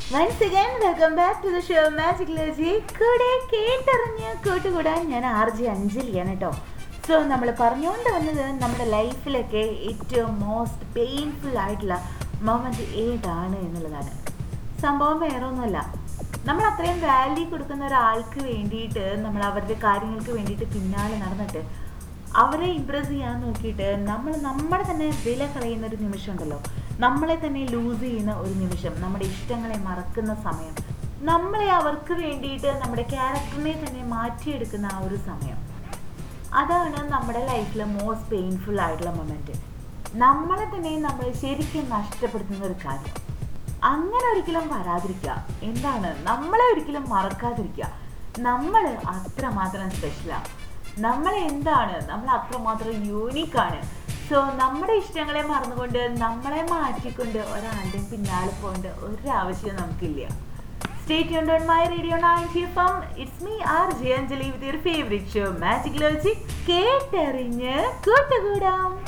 Once again welcome back to the show magic ലോജി കൂടെ കേട്ടറിഞ്ഞ് കൂട്ടുകൂടാൻ ഞാൻ ആർ ജി അഞ്ജലിയാണ് കേട്ടോ സോ നമ്മൾ പറഞ്ഞുകൊണ്ട് വന്നത് നമ്മുടെ ലൈഫിലൊക്കെ ഏറ്റവും മോസ്റ്റ് പെയിൻഫുൾ ആയിട്ടുള്ള മൊമെന്റ് ഏതാണ് എന്നുള്ളതാണ് സംഭവം വേറെ ഒന്നുമല്ല നമ്മൾ അത്രയും വാല്യൂ കൊടുക്കുന്ന ഒരാൾക്ക് വേണ്ടിയിട്ട് നമ്മൾ അവരുടെ കാര്യങ്ങൾക്ക് വേണ്ടിയിട്ട് പിന്നാലെ നടന്നിട്ട് അവരെ ഇമ്പ്രസ് ചെയ്യാൻ നോക്കിയിട്ട് നമ്മൾ നമ്മുടെ തന്നെ വില കളയുന്ന ഒരു നിമിഷം ഉണ്ടല്ലോ നമ്മളെ തന്നെ ലൂസ് ചെയ്യുന്ന ഒരു നിമിഷം നമ്മുടെ ഇഷ്ടങ്ങളെ മറക്കുന്ന സമയം നമ്മളെ അവർക്ക് വേണ്ടിയിട്ട് നമ്മുടെ ക്യാരക്ടറിനെ തന്നെ മാറ്റിയെടുക്കുന്ന ആ ഒരു സമയം അതാണ് നമ്മുടെ ലൈഫിൽ മോസ്റ്റ് പെയിൻഫുൾ ആയിട്ടുള്ള മൊമെന്റ് നമ്മളെ തന്നെ നമ്മൾ ശരിക്കും നഷ്ടപ്പെടുത്തുന്ന ഒരു കാര്യം അങ്ങനെ ഒരിക്കലും വരാതിരിക്കുക എന്താണ് നമ്മളെ ഒരിക്കലും മറക്കാതിരിക്കുക നമ്മൾ അത്രമാത്രം സ്പെഷ്യലാണ് നമ്മൾ എന്താണ് നമ്മൾ അത്രമാത്രം യൂണിക് ആണ് സോ നമ്മുടെ ഇഷ്ടങ്ങളെ മറന്നുകൊണ്ട് നമ്മളെ മാറ്റിക്കൊണ്ട് ഒരാളുടെയും പിന്നാലെ പോകേണ്ട ഒരാവശ്യവും നമുക്കില്ല Stay tuned on my radio 90 FM. It's me, RJ Anjali, with your favorite show, Magic Logic. കേട്ടറിഞ്ഞ് കൂട്ടുകൂടാം